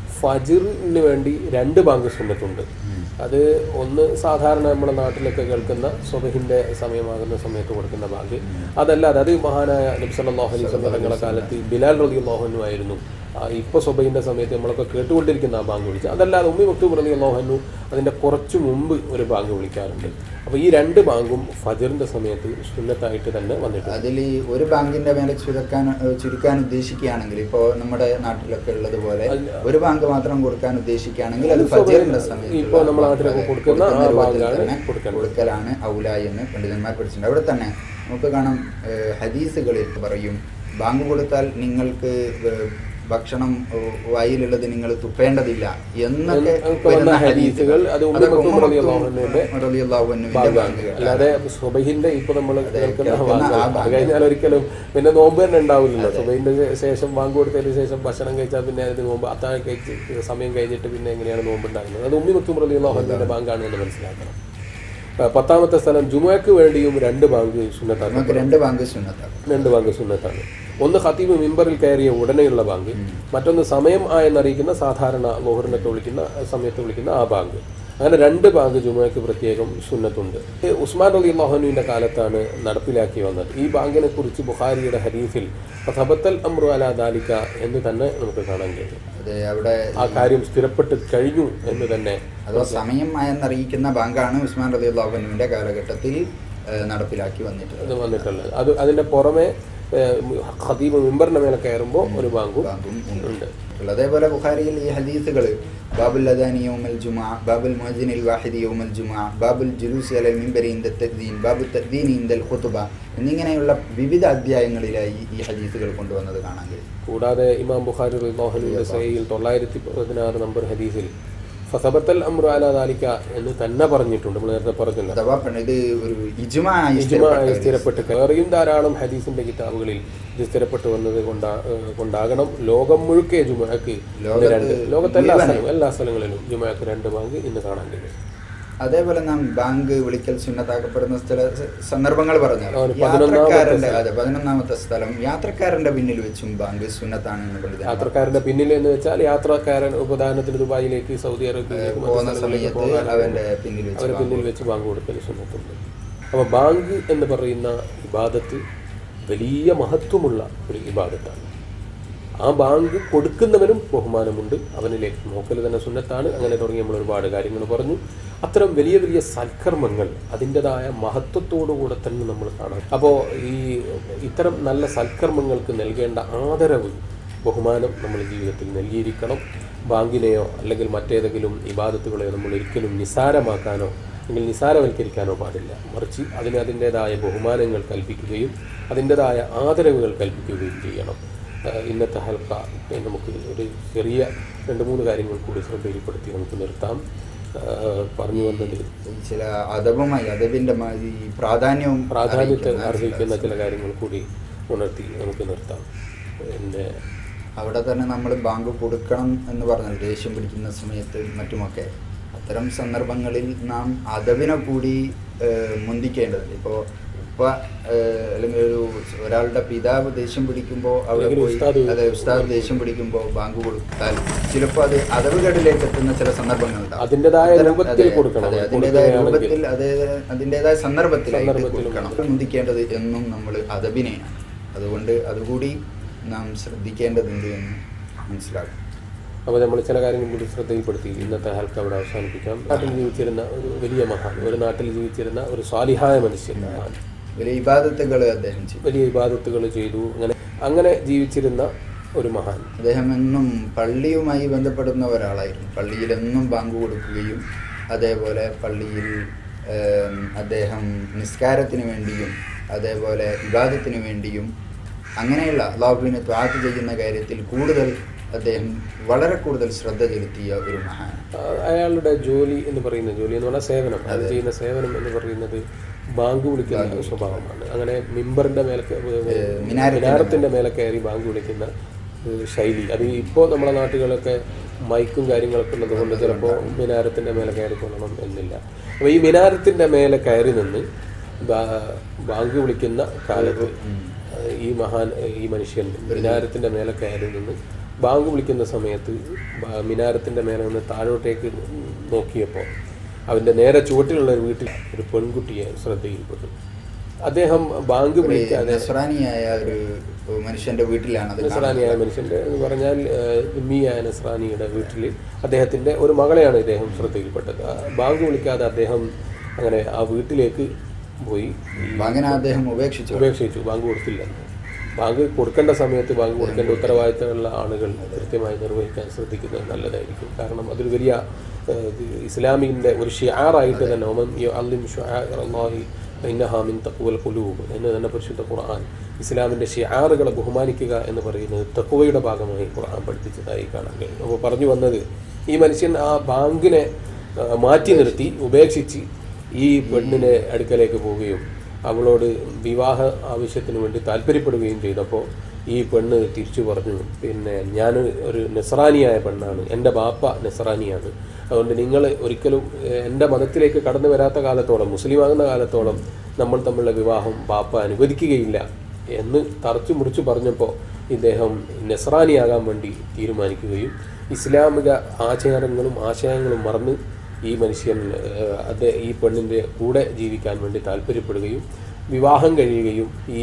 ഫജിറിന് വേണ്ടി രണ്ട് ബാങ്ക് സുന്നത്തുണ്ട് അത് ഒന്ന് സാധാരണ നമ്മുടെ നാട്ടിലൊക്കെ കേൾക്കുന്ന സ്വബഹിൻ്റെ സമയമാകുന്ന സമയത്ത് കൊടുക്കുന്ന ബാങ്ക് അതല്ലാതെ അത് മഹാനായ നബ്സല്ലാഹു അലൈഹി തങ്ങളുടെ കാലത്ത് ബിലാൽ റതി അള്ളാഹുനു ആയിരുന്നു ഇപ്പോൾ സ്വബഹിൻ്റെ സമയത്ത് നമ്മളൊക്കെ കേട്ടുകൊണ്ടിരിക്കുന്ന ആ ബാങ്ക് വിളിച്ചത് അതല്ലാതെ ഉമ്മി മക്തൂബ് റതി അള്ളാഹുനു അതിൻ്റെ കുറച്ച് മുമ്പ് ഒരു ബാങ്ക് വിളിക്കാറുണ്ട് അപ്പോൾ ഈ രണ്ട് ബാങ്കും ഫജറിൻ്റെ സമയത്ത് സുന്നത്തായിട്ട് തന്നെ വന്നിട്ടുണ്ട് അതിൽ ഒരു ബാങ്കിന്റെ മേലെ ചുരുക്കാൻ ഏഹ് ചുരുക്കാൻ ഉദ്ദേശിക്കുകയാണെങ്കിൽ ഇപ്പോൾ നമ്മുടെ നാട്ടിലൊക്കെ ഉള്ളതുപോലെ ഒരു ബാങ്ക് മാത്രം കൊടുക്കാൻ ഉദ്ദേശിക്കുകയാണെങ്കിൽ അത് ഫജറിന്റെ സമയത്ത് ഇപ്പോൾ നമ്മുടെ നാട്ടിലൊക്കെ കൊടുക്കുന്ന ആ ബാങ്കാണ് കൊടുക്കേണ്ടത്. കൊടുക്കലാണ് ഔല എന്ന് പണ്ഡിതന്മാർ പഠിച്ചിട്ടുണ്ട് അവിടെ തന്നെ നമുക്ക് കാണാം ഏഹ് ഹദീസുകളിൽ പറയും ബാങ്ക് കൊടുത്താൽ നിങ്ങൾക്ക് ഏഹ് ഭക്ഷണം ഏഹ് വായിലുള്ളത് നിങ്ങൾ തുപ്പേണ്ടതില്ല എന്നൊക്കെ എന്നൊക്കെ വന്ന ഹദീസുകൾ അത് ഉമ്മ അതൊക്കെ മക്തൂം ഉമ്മ റളിയല്ലാഹുവിന്റെ മക്തൂം റളിയല്ലാഹുവിന്റെ ബാങ്കാണ് ബാങ്കുകളാണ്. അല്ലാതെ സുബഹിന്റെ ഇപ്പൊ നമ്മൾ അതെ, കേൾക്കുന്ന ആ കേൾക്കുന്ന ആ ബാങ്ക് അത് ബാങ്ക്. കഴിഞ്ഞാൽ ഒരിക്കലും പിന്നെ നോമ്പ് തന്നെ ഉണ്ടാവില്ലല്ലോ അതെ. സുബഹിന്റെ ശേഷം ബാങ്ക് കൊടുത്തതിന് ശേഷം ഭക്ഷണം കഴിച്ചാൽ പിന്നെ അതിന് നോമ്പ് അത്താഴം കഴിച്ച് സമയം കഴിഞ്ഞിട്ട് പിന്നെ എങ്ങനെയാണ് നോമ്പ് ഉണ്ടാകുന്നത് അത് ഉമ്മി മക്തും റളിയല്ലാഹുവിന്റെ ബാങ്കാണ് എന്ന് മനസ്സിലാക്കണം ആ, പത്താമത്തെ സ്ഥലം ജുമുഅക്ക് വേണ്ടിയും രണ്ട് ബാങ്ക് നമുക്ക് സുന്നത്താക്കണം രണ്ട് ബാങ്ക് സുന്നത്താണ് രണ്ട് ബാങ്ക് സുന്നത്താണ് ഒന്ന് ഖത്തീബ് മിമ്പറിൽ കയറിയ ഉടനെയുള്ള ബാങ്ക് മറ്റൊന്ന് സമയം ആയെന്നറിയിക്കുന്ന സാധാരണ ലോഹറിനൊക്കെ വിളിക്കുന്ന സമയത്ത് വിളിക്കുന്ന ആ ബാങ്ക് അങ്ങനെ രണ്ട് ബാങ്ക് ജുമയ്ക്ക് പ്രത്യേകം സുന്നത്തുണ്ട് ഇത് ഉസ്മാൻ അലി അള്ളാഹുനുവിൻ്റെ കാലത്താണ് നടപ്പിലാക്കി വന്നത് ഈ ബാങ്കിനെ കുറിച്ച് ബുഖാരിയുടെ ഹരീഫിൽ ഫതബത്തൽ അമ്രു അല ദാലിക്ക എന്ന് തന്നെ നമുക്ക് കാണാൻ കഴിയും അതെ അവിടെ ആ കാര്യം സ്ഥിരപ്പെട്ട് കഴിഞ്ഞു എന്ന് തന്നെ അഥവാ സമയം എന്നറിയിക്കുന്ന ബാങ്കാണ് ഉസ്മാൻ റബി അള്ളാഹുവിന്റെ കാലഘട്ടത്തിൽ ഏഹ്, നടപ്പിലാക്കി വന്നിട്ടുള്ളത് ഇത് വന്നിട്ടുള്ളത് അത് അതിൻ്റെ പുറമെ ഏഹ്, ഖതീബ് മിമ്പറിൻ്റെ മേലെ കയറുമ്പോൾ ഒരു ബാങ്കും ബാങ്കും ഉണ്ട്. ഉണ്ട് അതേപോലെ ബുഖാരിയിൽ ഈ ഹദീസുകൾ ബാബുൽ അദാനി യൗമൽ ജുമാ ബാബുൽ മുഅദ്ദിനിൽ വാഹിദി യൗമൽ ജുമാ ബാബുൽ ജുലൂസി അലൽ മിമ്പരി ഇന്ദ തദ്ദീൻ ബാബു തദ്ദീൻ ഇന്ദൽ ഖുതുബ എന്നിങ്ങനെയുള്ള വിവിധ അധ്യായങ്ങളിലായി ഈ ഹദീസുകൾ കൊണ്ടുവന്നത് കാണാൻ കഴിയും കൂടാതെ ഇമാം ബുഖാരി റളിയല്ലാഹുവിന്റെ സഹീൽ തൊള്ളായിരത്തി പതിനാറ് നമ്പർ ഹദീസിൽ ഫസബത്തൽ അമ്രു അല ദാലിക എന്ന് തന്നെ പറഞ്ഞിട്ടുണ്ട് നമ്മൾ നേരത്തെ പറഞ്ഞല്ലോ അഥവാ പിന്നെ ഇത് ഒരു ഇജുമായി ഇജ്മാഅി സ്ഥിരപ്പെട്ട് വേറെയും ധാരാളം ഹദീസിന്റെ കിതാബുകളിൽ ഇത് സ്ഥിരപ്പെട്ട് വന്നത് കൊണ്ടാ ഏഹ് കൊണ്ടാകണം ലോകം മുഴുക്കെ ജുമഅക്ക് ഇന്ന് ലോകത്ത് രണ്ട് ലോകത്തെ എല്ലാ മുഴുവനും. സ്ഥലങ്ങളും എല്ലാ സ്ഥലങ്ങളിലും ജുമഅക്ക് രണ്ട് ബാങ്ക് ഇന്ന് കാണാൻ കഴിയും അതേപോലെ നാം ബാങ്ക് വിളിക്കൽ സുന്നത്താക്കപ്പെടുന്ന സ്ഥല സന്ദർഭങ്ങൾ പറഞ്ഞു ആ, ഒരു പതിനൊന്നാമത്തെ യാത്രക്കാരന്റെ സ്ഥലം. അതെ പതിനൊന്നാമത്തെ സ്ഥലം യാത്രക്കാരന്റെ പിന്നിൽ വെച്ചും ബാങ്ക് സുന്നത്താണ് എന്ന് പണ്ഡിതന്മാർ യാത്രക്കാരന്റെ പിന്നിൽ എന്ന് വെച്ചാൽ യാത്രക്കാരൻ ഉദാഹരണത്തിന് ദുബായിലേക്ക് സൗദി അറേബ്യയിലേക്ക് മറ്റു പോകുന്ന സ്ഥലങ്ങളിലേക്ക് സമയത്ത് പോകാൻ അവന്റെ പിന്നിൽ വെച്ച് അവരെ ബാങ്ക് പിന്നിൽ വെച്ച് ബാങ്ക് കൊടുക്കൽ സുന്നത്തുണ്ട് അപ്പോൾ ബാങ്ക് എന്ന് പറയുന്ന ഇബാദത്ത് വലിയ മഹത്വമുള്ള ഒരു ഇബാദത്താണ് ആ ബാങ്ക് കൊടുക്കുന്നവനും ബഹുമാനമുണ്ട് അവനിലേക്ക് നോക്കൽ തന്നെ സുന്നത്താണ് അങ്ങനെ തുടങ്ങി നമ്മൾ ഒരുപാട് കാര്യങ്ങൾ പറഞ്ഞു അത്തരം വലിയ വലിയ സൽക്കർമ്മങ്ങൾ അതിൻ്റെതായ മഹത്വത്തോടുകൂടെ തന്നെ നമ്മൾ കാണാം അപ്പോൾ ഈ ഇത്തരം നല്ല സൽക്കർമ്മങ്ങൾക്ക് നൽകേണ്ട ആദരവ് ബഹുമാനം നമ്മൾ ജീവിതത്തിൽ നൽകിയിരിക്കണം ബാങ്കിനെയോ അല്ലെങ്കിൽ മറ്റേതെങ്കിലും ഇബാദത്തുകളെയോ നമ്മൾ ഒരിക്കലും നിസാരമാക്കാനോ അല്ലെങ്കിൽ നിസാരവൽക്കരിക്കാനോ പാടില്ല മറിച്ച് അതിന് അതിൻ്റെതായ ബഹുമാനങ്ങൾ കൽപ്പിക്കുകയും അതിൻ്റെതായ ആദരവുകൾ കൽപ്പിക്കുകയും ചെയ്യണം ഏഹ് ഇന്നത്തെ ഹൽക്ക നമുക്ക് ഒരു ചെറിയ രണ്ട് മൂന്ന് കാര്യങ്ങൾ കൂടി ശ്രദ്ധയിൽപ്പെടുത്തി നമുക്ക് നിർത്താം ഏഹ് പറഞ്ഞു വന്നത് ചില അദബുമായി അദബിന്റെ മ- ഈ പ്രാധാന്യവും പ്രാധാന്യത്തെ അറിയിക്കുന്ന അർഹിക്കുന്ന ചില കാര്യങ്ങൾ കൂടി ഉണർത്തി നമുക്ക് നിർത്താം പിന്നെ അവിടെ തന്നെ നമ്മൾ ബാങ്ക് കൊടുക്കണം എന്ന് പറഞ്ഞത് ദേഷ്യം പിടിക്കുന്ന സമയത്ത് മറ്റുമൊക്കെ അത്തരം സന്ദർഭങ്ങളിൽ നാം അതവിനെ കൂടി ഏഹ്, മുന്തിക്കേണ്ടത് ഇപ്പോൾ ഉപ്പ ഏഹ്, അല്ലെങ്കിൽ ഒരു ഒരാളുടെ പിതാവ് ദേഷ്യം പിടിക്കുമ്പോൾ അവിടെ അല്ലെങ്കിൽ പോയി ഉസ്താദ് അതെ ഉസ്താദ് ദേഷ്യം പിടിക്കുമ്പോൾ ബാങ്ക് കൊടുത്താൽ ചിലപ്പോൾ അത് അതവുകേടിലേക്ക് എത്തുന്ന ചില സന്ദർഭങ്ങളുണ്ടാവും അതിൻ്റെതായ അത്തരം- രൂപത്തിൽ അതെ, കൊടുക്കണം. അതെ, അതിൻ്റെതായ കൊടുക്കുകയാണെങ്കിൽ. രൂപത്തിൽ അതേ അതിൻ്റെതായ സന്ദർഭത്തിലായിട്ട് സന്ദർഭത്തിലും കൊടുക്കണം മുന്തിക്കേണ്ടത് എന്നും നമ്മൾ അതബിനെയാണ് അതുകൊണ്ട് അതുകൂടി നാം ശ്രദ്ധിക്കേണ്ടതുണ്ട് എന്ന് മനസ്സിലാക്കും അപ്പോൾ നമ്മൾ ചില കാര്യങ്ങൾ കൂടി ശ്രദ്ധയിൽപ്പെടുത്തി ഇന്നത്തെ ഹൽക്ക അവിടെ അവസാനിപ്പിക്കാം നാട്ടിൽ ജീവിച്ചിരുന്ന ഒരു വലിയ മഹാൻ ഒരു നാട്ടിൽ ജീവിച്ചിരുന്ന ഒരു സ്വാലിഹായ മനുഷ്യൻ മഹാൻ വലിയ ഇബാദത്തുകൾ അദ്ദേഹം ചെയ്തു വലിയ ഇബാദത്തുകൾ ചെയ്തു അങ്ങനെ അങ്ങനെ ജീവിച്ചിരുന്ന ഒരു മഹാൻ അദ്ദേഹം എന്നും പള്ളിയുമായി ബന്ധപ്പെടുന്ന ഒരാളായിരുന്നു പള്ളിയിൽ എന്നും ബാങ്ക് കൊടുക്കുകയും അതേപോലെ പള്ളിയിൽ ഏം, അദ്ദേഹം നിസ്കാരത്തിന് വേണ്ടിയും അതേപോലെ വിവാദത്തിന് വേണ്ടിയും അങ്ങനെയുള്ള അള്ളാഹുവിനെ ത്വാത്ത് ചെയ്യുന്ന കാര്യത്തിൽ കൂടുതൽ അദ്ദേഹം വളരെ കൂടുതൽ ശ്രദ്ധ ചെലുത്തിയ ഒരു മഹാൻ ആ, അയാളുടെ ജോലി എന്ന് പറയുന്ന ജോലി എന്ന് പറഞ്ഞാൽ സേവനം അയാൾ അതെ. ചെയ്യുന്ന സേവനം എന്ന് പറയുന്നത് ബാങ്ക് വിളിക്കുന്ന സ്വഭാവമാണ് അങ്ങനെ മിമ്പറിന്റെ മേലെ കേ- ഏഹ്, മിനാരത്തിന്റെ മിനാരത്തിന്റെ മേലെ കയറി ബാങ്ക് വിളിക്കുന്ന ഏഹ്, ശൈലി അത് ഇപ്പോൾ നമ്മുടെ നാട്ടുകളൊക്കെ മൈക്കും കാര്യങ്ങളൊക്കെ ഉള്ളത് കൊണ്ട് ചിലപ്പോൾ മിനാരത്തിന്റെ മേലെ കയറി കൊള്ളണം എന്നില്ല അപ്പോൾ ഈ മിനാരത്തിന്റെ മേലെ കയറി നിന്ന് ബാ- ബാങ്ക് വിളിക്കുന്ന കാലത്ത് ഏഹ്, ഈ മഹാൻ ഈ മനുഷ്യൻ മിനാരത്തിന്റെ മേലെ കയറി നിന്ന് ബാങ്ക് വിളിക്കുന്ന സമയത്ത് ബ- മിനാരത്തിന്റെ മേലെ നിന്ന് താഴോട്ടേക്ക് നോക്കിയപ്പോൾ അവന്റെ നേരെ ചുവട്ടിലുള്ള ഒരു വീട്ടിൽ ഒരു പെൺകുട്ടിയെ ശ്രദ്ധയിൽപ്പെട്ടു അദ്ദേഹം ബാങ്ക് ഒരു വിളിക്കാതെ നസ്രാനിയായ ഒരു മനുഷ്യന്റെ വീട്ടിലാണ് അത് നസ്രാനിയായ മനുഷ്യന്റെ എന്ന് പറഞ്ഞാൽ ഉമ്മിയായ നസ്രാനിയുടെ വീട്ടിൽ അദ്ദേഹത്തിന്റെ ഒരു മകളെയാണ് ഇദ്ദേഹം ശ്രദ്ധയിൽപ്പെട്ടത് ആ ബാങ്ക് വിളിക്കാതെ അദ്ദേഹം അങ്ങനെ ആ വീട്ടിലേക്ക് പോയി ഈ മകനെ അദ്ദേഹം ഉപേക്ഷിച്ചു ഉപേക്ഷിച്ചു ബാങ്ക് കൊടുത്തില്ല ബാങ്ക് കൊടുക്കേണ്ട സമയത്ത് ബാങ്ക് കൊടുക്കേണ്ട ഉത്തരവാദിത്തമുള്ള ആളുകൾ കൃത്യമായി നിർവഹിക്കാൻ ശ്രദ്ധിക്കുന്നത് നല്ലതായിരിക്കും കാരണം അതൊരു വലിയ ഏഹ്, ഇത് ഇസ്ലാമിൻ്റെ ഒരു ഷിയാറായിട്ട് തന്നെ ഒമൻ അല്ലിം ഷുആഇറല്ലാഹി ഫഇന്നഹാ മിൻ തഖ്വൽ ഖുലൂബ് എന്ന് തന്നെ പരിശുദ്ധ ഖുർആൻ ഇസ്ലാമിൻ്റെ ഷിയാറുകളെ ബഹുമാനിക്കുക എന്ന് പറയുന്നത് തഖ്വയുടെ ഭാഗമായി ഖുർആൻ പഠിപ്പിച്ചതായി കാണാൻ കഴിയും അപ്പോൾ പറഞ്ഞു വന്നത് ഈ മനുഷ്യൻ ആ ബാങ്കിനെ ആ, മാറ്റി നിർത്തി ഉപേക്ഷിച്ച് ഈ പെണ്ണിനെ അടുക്കലേക്ക് പോവുകയും അവളോട് വിവാഹ ആവശ്യത്തിന് വേണ്ടി താല്പര്യപ്പെടുകയും ചെയ്തപ്പോൾ ഈ പെണ്ണ് തിരിച്ചു പറഞ്ഞു പിന്നെ ഞാൻ ഒരു നെസ്രാനിയായ പെണ്ണാണ് എൻ്റെ ബാപ്പ നെസ്രാനിയാണ് അതുകൊണ്ട് നിങ്ങൾ ഒരിക്കലും ഏഹ്, എൻ്റെ മതത്തിലേക്ക് കടന്നു വരാത്ത കാലത്തോളം മുസ്ലിം ആകുന്ന കാലത്തോളം നമ്മൾ തമ്മിലുള്ള വിവാഹം ബാപ്പ അനുവദിക്കുകയില്ല എന്ന് തറച്ചു മുറിച്ചു പറഞ്ഞപ്പോൾ ഇദ്ദേഹം നെസ്രാനിയാകാൻ വേണ്ടി തീരുമാനിക്കുകയും ഇസ്ലാമിക ആചാരങ്ങളും ആശയങ്ങളും മറന്ന് ഈ മനുഷ്യൻ ഏഹ്, അത് ഈ പെണ്ണിൻ്റെ കൂടെ ജീവിക്കാൻ വേണ്ടി താല്പര്യപ്പെടുകയും വിവാഹം കഴിയുകയും ഈ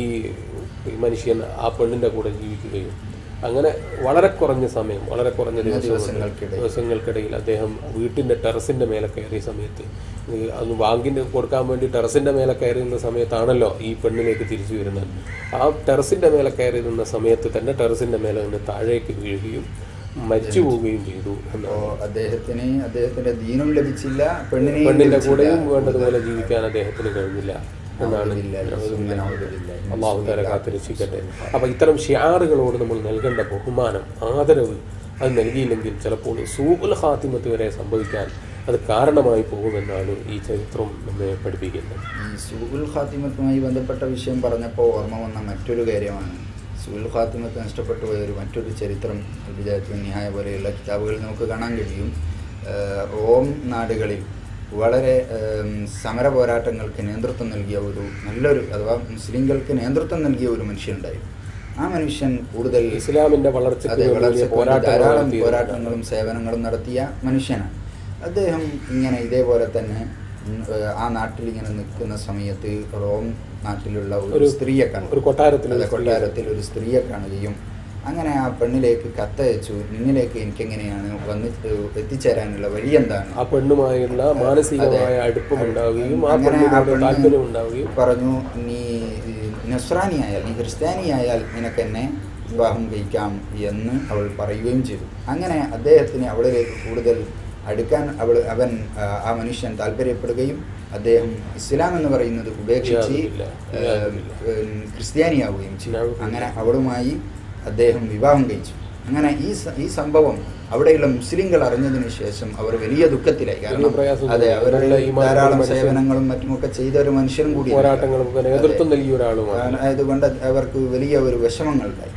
ഈ മനുഷ്യൻ ആ പെണ്ണിൻ്റെ കൂടെ ജീവിക്കുകയും അങ്ങനെ വളരെ കുറഞ്ഞ സമയം വളരെ കുറഞ്ഞ ദിവസം കൊണ്ട് ദിവസങ്ങൾക്കിടയിൽ. ദിവസങ്ങൾക്കിടയിൽ അദ്ദേഹം വീട്ടിൻ്റെ ടെറസിൻ്റെ മേലെ കയറിയ സമയത്ത് ഈ അന്ന് ബാങ്കിന് കൊടുക്കാൻ വേണ്ടി ടെറസിൻ്റെ മേലെ കയറി നിന്ന സമയത്താണല്ലോ ഈ പെണ്ണിലേക്ക് തിരിച്ചു വരുന്നത് ആ ടെറസിൻ്റെ മേലെ കയറി നിന്ന സമയത്ത് തന്നെ ടെറസിൻ്റെ മേലെ നിന്ന് താഴേക്ക് വീഴുകയും മരിച്ചു പോവുകയും ചെയ്തു അപ്പോ എന്നാണ് അദ്ദേഹത്തിന് അദ്ദേഹത്തിന്റെ ദീനും ലഭിച്ചില്ല പെണ്ണിനെയും പെണ്ണിന്റെ ലഭിച്ചില്ല. കൂടെയും വേണ്ടതുപോലെ ജീവിക്കാൻ അദ്ദേഹത്തിന് കഴിഞ്ഞില്ല എന്നാണ് നൗദുബില്ലാഹി, നൗദുബില്ലാഹി. അള്ളാഹു തല കാത്തിരക്ഷിക്കട്ടെ അപ്പൊ ഇത്തരം ഷിയാറുകളോട് നമ്മൾ നൽകേണ്ട ബഹുമാനം ആദരവ് അത് നൽകിയില്ലെങ്കിൽ ചിലപ്പോൾ സൂബുൽ ഹാത്തിമത്ത് വരെ സംഭവിക്കാൻ അത് കാരണമായി പോകുമെന്നാണ് ഈ ചരിത്രം നമ്മെ പഠിപ്പിക്കുന്നത് ഈ സൂൽ ഖാത്തിമത്തുമായി ബന്ധപ്പെട്ട വിഷയം പറഞ്ഞപ്പോൾ ഓർമ്മ വന്ന മറ്റൊരു കാര്യമാണ് സൂൽ ഖാത്തിമത്ത് നഷ്ടപ്പെട്ടു പോയ ഒരു മറ്റൊരു ചരിത്രം വിജയത്വ ന്യായ പോലെയുള്ള കിതാബുകളിൽ നമുക്ക് കാണാൻ കഴിയും ഏഹ് റോം നാടുകളിൽ വളരെ ഏം, സമര പോരാട്ടങ്ങൾക്ക് നേതൃത്വം നൽകിയ ഒരു നല്ലൊരു അഥവാ മുസ്ലിങ്ങൾക്ക് നേതൃത്വം നൽകിയ ഒരു മനുഷ്യനുണ്ടായിരുന്നു ആ മനുഷ്യൻ കൂടുതൽ ഇസ്ലാമിന്റെ വളർച്ചയ്ക്ക് അതെ വേണ്ടി വലിയ വളർച്ചയ്ക്ക് വേണ്ടി പോരാട്ടങ്ങൾ ധാരാളം നടത്തിയ പോരാട്ടങ്ങളും സേവനങ്ങളും നടത്തിയ മനുഷ്യനാണ് അദ്ദേഹം ഇങ്ങനെ ഇതേപോലെ തന്നെ ഉം, ഏഹ്, ആ നാട്ടിൽ ഇങ്ങനെ നിൽക്കുന്ന സമയത്ത് റോം നാട്ടിലുള്ള ഒരു ഒരു- സ്ത്രീയെ കണ്ടു ഒരു കൊട്ടാരത്തിൽ ഒരു അതെ, സ്ത്രീയെ കൊട്ടാരത്തിൽ ഒരു സ്ത്രീയെ കാണുകയും അങ്ങനെ ആ പെണ്ണിലേക്ക് കത്തയച്ചു നിന്നിലേക്ക് എനിക്കെങ്ങനെയാണ് വന്ന് ഏഹ്, എത്തിച്ചേരാനുള്ള വഴി എന്താണ് ആ പെണ്ണുമായുള്ള മാനസികമായ അതെ. അടുപ്പം ഉണ്ടാവുകയും ആ അങ്ങനെ ആ പെണ്ണിനോട് പെണ്ണ് താല്പര്യം ഉണ്ടാവുകയും പറഞ്ഞു നീ നസ്രാനിയായാൽ നീ ക്രിസ്ത്യാനിയായാൽ നിനക്കെന്നെ വിവാഹം കഴിക്കാം എന്ന് അവൾ പറയുകയും ചെയ്തു അങ്ങനെ അദ്ദേഹത്തിന് അവളിലേക്ക് കൂടുതൽ അടുക്കാൻ അവൾ അവൻ ആ, ആ മനുഷ്യൻ താല്പര്യപ്പെടുകയും അദ്ദേഹം ഇസ്ലാം എന്ന് പറയുന്നത് ഉപേക്ഷിച്ച് യാതൊരുമില്ല. ഏഹ്, യാതൊരുമില്ല. ഏഹ്, ക്രിസ്ത്യാനിയാവുകയും ചെയ്തു യാതൊരുമില്ല. അങ്ങനെ അവളുമായി അദ്ദേഹം വിവാഹം കഴിച്ചു അങ്ങനെ ഈ സ- ഈ സംഭവം അവിടെയുള്ള മുസ്ലിങ്ങൾ അറിഞ്ഞതിന് ശേഷം അവർ വലിയ ദുഃഖത്തിലായി കാരണം പ്രയാസം അതെ തോന്നി. അവർ അവരുടെ ഈമാനുള്ള ധാരാളം മനുഷ്യൻ സേവനങ്ങളും മറ്റുമൊക്കെ ചെയ്ത ഒരു മനുഷ്യനും കൂടി പോരാട്ടങ്ങൾക്ക് നേതൃത്വം നൽകിയ ഒരാളുമാണ് ആയതുകൊണ്ട് അവർക്ക് വലിയ ഒരു വിഷമങ്ങളുണ്ടായി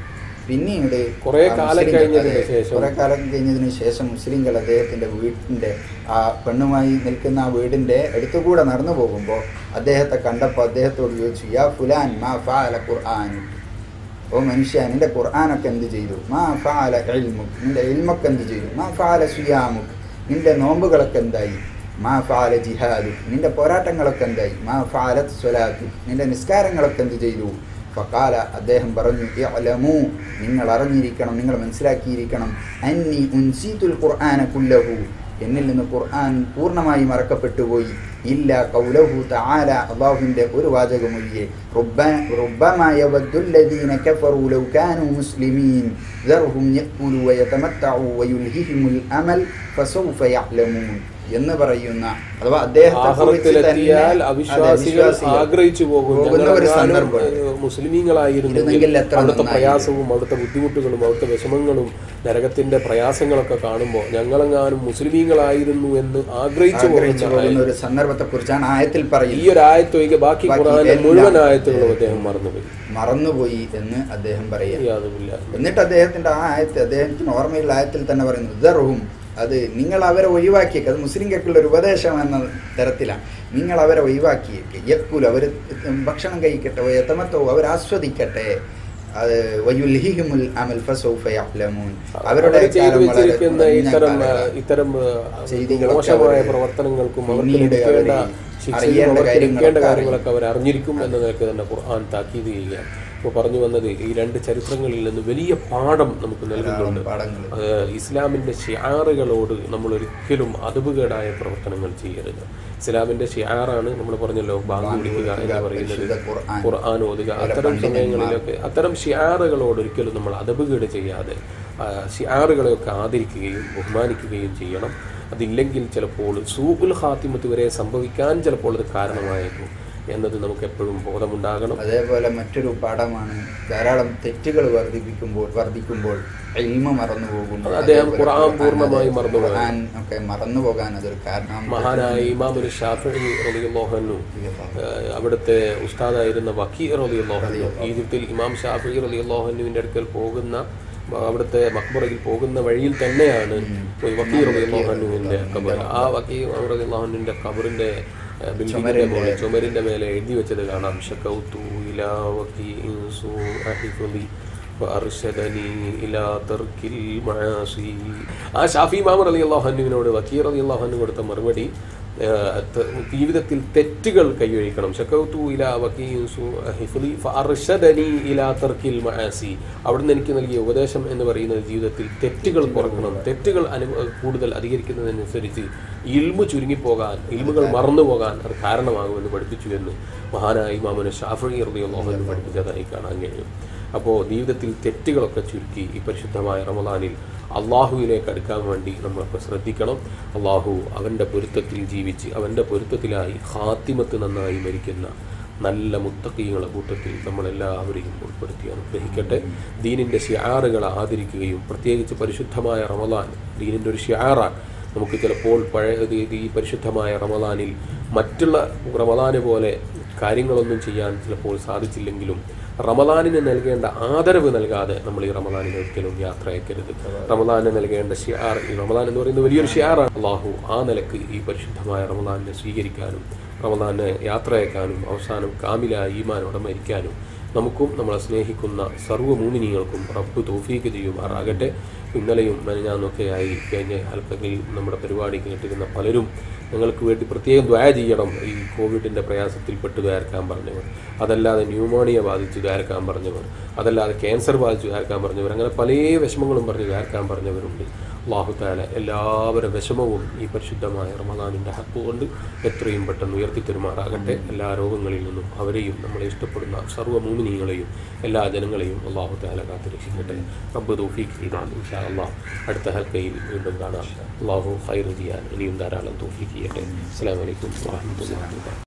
പിന്നീട് കുറേ ആ കാലം മുസ്ലിങ്ങൾ- കഴിഞ്ഞതിന് അതെ, ശേഷം. കുറേ കാലം കഴിഞ്ഞതിന് ശേഷം മുസ്ലിങ്ങൾ അദ്ദേഹത്തിന്റെ വീട്ടിന്റെ ആ പെണ്ണുമായി നിൽക്കുന്ന ആ വീടിന്റെ അടുത്തുകൂടെ നടന്നു പോകുമ്പോൾ അദ്ദേഹത്തെ കണ്ടപ്പോൾ അദ്ദേഹത്തോട് ചോദിച്ചു യാ ഫുലാൻ മാ ഫാല ഖുർആൻ ഓ മനുഷ്യ നിന്റെ ഖുർആനൊക്കെ എന്ത് ചെയ്തു മാ ഫാല ഇൽമുക് നിന്റെ ഇൽമൊക്കെ എന്ത് ചെയ്തു മാ ഫാല സുയാമുക് നിന്റെ നോമ്പുകളൊക്കെ എന്തായി മാ ഫാല ജിഹാദു നിന്റെ പോരാട്ടങ്ങളൊക്കെ എന്തായി മാ ഫാലത്ത് സ്വലാത്തു നിന്റെ നിസ്കാരങ്ങളൊക്കെ എന്ത് ചെയ്തു ഫക്കാല അദ്ദേഹം പറഞ്ഞു ഇഅ്ലമൂ നിങ്ങൾ അറിഞ്ഞിരിക്കണം നിങ്ങൾ മനസ്സിലാക്കിയിരിക്കണം അന്നി ഉൻസീതുൽ ഖുർആന കുല്ലഹു എന്നിൽ നിന്ന് ഖുർആൻ പൂർണ്ണമായി മറക്കപ്പെട്ടു പോയി ഇല്ല കൗലഹു തആല അള്ളാഹുവിൻ്റെ ഒരു വാചകമൊഴിയെ ربما يود الذين كفروا لو كانوا مسلمين ذرهم يأكلوا ويتمتعوا ويلههم الأمل فسوف يعلمون എന്ന് പറയുന്ന അഥവാ അദ്ദേഹത്തെ കുറിച്ച് തന്നെ ആഹ്റത്തിലെത്തിയാൽ അതെ, അവിശ്വാസികൾ വിശ്വാസികൾ ആഗ്രഹിച്ചു പോകും പോകുന്ന ഒരു ഞങ്ങളെങ്ങാനും, സന്ദർഭം ഏഹ്, മുസ്ലിമീങ്ങളായിരുന്നെങ്കിൽ ഇരുന്നെങ്കിൽ എത്ര അവിടുത്തെ നന്നായിരുന്നു. പ്രയാസവും അവിടുത്തെ ബുദ്ധിമുട്ടുകളും അവിടുത്തെ വിഷമങ്ങളും നരകത്തിന്റെ പ്രയാസങ്ങളൊക്കെ കാണുമ്പോൾ ഞങ്ങളെങ്ങാനും മുസ്ലിമീങ്ങളായിരുന്നു എന്ന് ആഗ്രഹിച്ചു ആഗ്രഹിച്ചു പോകുന്ന പോകുന്ന ഒരു സന്ദർഭത്തെ കുറിച്ചാണ് ആയത്തിൽ ഈ പറയുന്നത് ഒരു ആയത്തൊഴികെ ബാക്കി ബാക്കി ഖുറാനിലെ എല്ലാം മുഴുവൻ ആയത്തുകളും അദ്ദേഹം മറന്നുപോയി മറന്നുപോയി എന്ന് അദ്ദേഹം പറയുക യാതൊന്നുമില്ല എന്നിട്ട് അദ്ദേഹത്തിന്റെ ആ ആയത്ത് അദ്ദേഹത്തിന് ഓർമ്മയുള്ള ആയത്തിൽ തന്നെ പറയുന്നു ദർഹും അത് നിങ്ങൾ അവരെ ഒഴിവാക്കിയേക്ക് അത് മുസ്ലിംകൾക്കുള്ള ഒരു ഉപദേശം എന്ന തരത്തിലാണ് നിങ്ങൾ അവരെ ഒഴിവാക്കിയേക്ക് യക്കുൽ അവർ ഭക്ഷണം കഴിക്കട്ടെ എത്തമത്തോ അവർ ആസ്വദിക്കട്ടെ അത് വയുൽഹിഹിമുൽ അമൽ ഫസൗഫ യഅ്ലമൂൻ അവരുടെ അവർ ചെയ്തു കാലം വളരെ വെച്ചിരിക്കുന്ന കുറഞ്ഞ ഇത്തരം കാലമാണ്. ഇത്തരം ചെയ്തികളൊക്കെ മോശമായ അവര് പ്രവർത്തനങ്ങൾക്കും അവർക്ക് പിന്നീട് ലഭിക്കേണ്ട അവര് ശിക്ഷയും അറിയേണ്ട അവർക്ക് ലഭിക്കേണ്ട കാര്യങ്ങളൊക്കെ കാര്യങ്ങളൊക്കെ അവർ അറിഞ്ഞിരിക്കും എന്ന നിലക്ക് തന്നെ ഖുർആൻ താക്കീത് ചെയ്യുകയാണ് ഇപ്പോൾ പറഞ്ഞു വന്നത് ഈ രണ്ട് ചരിത്രങ്ങളിൽ നിന്ന് വലിയ പാഠം നമുക്ക് നൽകുന്നുണ്ട് പാഠങ്ങൾ അത് ഇസ്ലാമിൻ്റെ ഷിയാറുകളോട് നമ്മൾ ഒരിക്കലും അതവുകേടായ പ്രവർത്തനങ്ങൾ ചെയ്യരുത് ഇസ്ലാമിൻ്റെ ഷിയാറാണ് നമ്മൾ പറഞ്ഞല്ലോ ബാങ്ക് വിളിക്കുക എന്ന് പറയുന്നത് പരിശുദ്ധ ഖുർആൻ. ഖുർആൻ ഓതുക അതുപോലെ അത്തരം പണ്ഡിതന്മാർ. സമയങ്ങളിലൊക്കെ അത്തരം ഷിയാറുകളോട് ഒരിക്കലും നമ്മൾ അതവുകേട് ചെയ്യാതെ ആ, ഷിയാറുകളെയൊക്കെ ആദരിക്കുകയും ബഹുമാനിക്കുകയും ചെയ്യണം അതില്ലെങ്കിൽ ചിലപ്പോൾ സൂഖുൽ ഖാത്തിമത്ത് വരെ സംഭവിക്കാൻ ചിലപ്പോൾ അത് കാരണമായേക്കും എന്നത് നമുക്ക് എപ്പോഴും ബോധമുണ്ടാകണം അതേപോലെ മറ്റൊരു പാഠമാണ് ധാരാളം തെറ്റുകൾ വർദ്ധിപ്പിക്കുമ്പോൾ വർദ്ധിക്കുമ്പോൾ ഇൽമ മറന്നു പോകും അത് അദ്ദേഹം അതേപോലെ ഖുർആൻ ഖുർആൻ പൂർണ്ണമായും അത് മറന്നുപോയി. ഖുർആൻ ഒക്കെ മറന്നു പോകാൻ അതൊരു കാരണം മഹാനായ ഇമാമുൽ ഷാഫി റളിയല്ലാഹു ഏഹ് അവിടുത്തെ ഉസ്താദായിരുന്ന വക്കീർ റളിയല്ലാഹു ഈജിപ്തിൽ ഇമാം ഷാഫി റളിയല്ലാഹുവിൻ്റെ അടുക്കൽ പോകുന്ന അവിടുത്തെ മക്ബറയിൽ പോകുന്ന വഴിയിൽ തന്നെയാണ് വക്കീർ റളിയല്ലാഹുവിൻ്റെ ഖബർ ആ വക്കീർ റളിയല്ലാഹുവിൻ്റെ ഖബറിന്റെ ഏഹ് ബിൽഡിങ്ങിന്റെ മുകളിൽ ചുമരിന്റെ മേലെ എഴുതി വെച്ചത് കാണാം ഷക്കൗതു ഇലാ വക്കീഇൻ സൂഅഹിഫലി ഫഅർശദനി ഇലാ തർക്കിൽ മആസി ആ ഷാഫി ഇമാം റളിയല്ലാഹു അൻഹുവിനോട് വക്കീർ റളിയല്ലാഹു അൻഹു കൊടുത്ത മറുപടി ഏഹ്, ത- ജീവിതത്തിൽ തെറ്റുകൾ കൈവഴിക്കണം ഷക്കൗതു ഇലാ വക്കീഇൻ സൂഅഹിഫലി ഫഅർശദനി ഇലാ തർക്കിൽ മആസി അവിടുന്ന് എനിക്ക് നൽകിയ ഉപദേശം എന്ന് പറയുന്നത് ജീവിതത്തിൽ തെറ്റുകൾ കുറക്കണം തെറ്റുകൾ അനു കൂടുതൽ അധികരിക്കുന്നതിനനുസരിച്ച് ഇൽമു ചുരുങ്ങിപ്പോകാൻ ഇൽമുകൾ മറന്നുപോകാൻ അത് കാരണമാകുമെന്ന് പഠിപ്പിച്ചു എന്ന് മഹാനായ ഇമാമന് ഷാഫി റളിയല്ലാഹു അൻഹു പഠിപ്പിച്ചതായി കാണാൻ കഴിയും അപ്പോൾ ജീവിതത്തിൽ തെറ്റുകളൊക്കെ ചുരുക്കി ഈ പരിശുദ്ധമായ റമദാനിൽ അള്ളാഹുവിലേക്ക് അടുക്കാൻ വേണ്ടി നമ്മളൊക്കെ ശ്രദ്ധിക്കണം അള്ളാഹു അവൻ്റെ പൊരുത്തത്തിൽ ജീവിച്ച് അവൻ്റെ പൊരുത്തത്തിലായി ഹാത്തിമത്ത് നന്നായി മരിക്കുന്ന നല്ല മുത്തക്കീങ്ങളുടെ കൂട്ടത്തിൽ നമ്മളെല്ലാവരെയും ഉൾപ്പെടുത്തി അനുഗ്രഹിക്കട്ടെ ദീനിൻ്റെ ഷിയാറുകളെ ആദരിക്കുകയും പ്രത്യേകിച്ച് പരിശുദ്ധമായ റമദാൻ ദീനിൻ്റെ ഒരു ഷിയാറാണ് നമുക്ക് ചിലപ്പോൾ പഴയ ഇത് ഈ പരിശുദ്ധമായ റമദാനിൽ മറ്റുള്ള റമദാന് പോലെ കാര്യങ്ങളൊന്നും ചെയ്യാൻ ചിലപ്പോൾ സാധിച്ചില്ലെങ്കിലും റമദാനിന് നൽകേണ്ട ആദരവ് നൽകാതെ നമ്മൾ ഈ റമദാനിൽ ഒരിക്കലും യാത്ര അയക്കരുത് റമദാനിന് നൽകേണ്ട ഷിയാർ ഈ റമദാൻ എന്ന് പറയുന്നത് വലിയൊരു ഷിയാറാണ് അള്ളാഹു ആ നിലക്ക് ഈ പരിശുദ്ധമായ റമദാനിനെ സ്വീകരിക്കാനും റമദാനെ യാത്ര അയക്കാനും അവസാനം കാമില ഈമാനോടെ മരിക്കാനും നമുക്കും നമ്മളെ സ്നേഹിക്കുന്ന സർവ്വ മൂമിനികൾക്കും റബ്ബ് തോഫീക്ക് ചെയ്യുമാറാകട്ടെ ഇന്നലെയും മെനഞ്ഞാന്നൊക്കെയായി കഴിഞ്ഞ ഹൽക്കകളിൽ നമ്മുടെ പരിപാടി കേട്ടിരുന്ന പലരും ഞങ്ങൾക്ക് വേണ്ടി പ്രത്യേകം ദ്വായ ചെയ്യണം ഈ കോവിഡിൻ്റെ പ്രയാസത്തിൽപ്പെട്ട് ദ്വാരക്കാൻ പറഞ്ഞവർ അതല്ലാതെ ന്യൂമോണിയ ബാധിച്ച് ദ്വാരക്കാൻ പറഞ്ഞവർ അതല്ലാതെ ക്യാൻസർ ബാധിച്ച് ദ്വാരക്കാൻ പറഞ്ഞവർ അങ്ങനെ പല വിഷമങ്ങളും പറഞ്ഞ് ദ്വാരക്കാൻ പറഞ്ഞവരുണ്ട് അള്ളാഹുത്താല എല്ലാവരുടെ വിഷമവും ഈ പരിശുദ്ധമായ റമദാനിൻ്റെ ഹക്ക് കൊണ്ട് എത്രയും പെട്ടെന്ന് ഉയർത്തിത്തരുമാറാകട്ടെ എല്ലാ രോഗങ്ങളിൽ നിന്നും അവരെയും നമ്മളെ ഇഷ്ടപ്പെടുന്ന സർവ്വ മൂമിനീങ്ങളെയും എല്ലാ ജനങ്ങളെയും അള്ളാഹു താല കാത്തു രക്ഷിക്കട്ടെ റബ്ബ് തൗഫീഖ് ചെയ്താൽ ഇൻഷാ അള്ളാഹ് അടുത്ത ഹൽക്കയിൽ വീണ്ടും കാണാം അള്ളാഹു ഹൈർ ചെയ്യാൻ ഇനിയും ധാരാളം തൗഫീഖ് ചെയ്യട്ടെ അസ്സാം വലൈക്കും വാഹമത്തുള്ള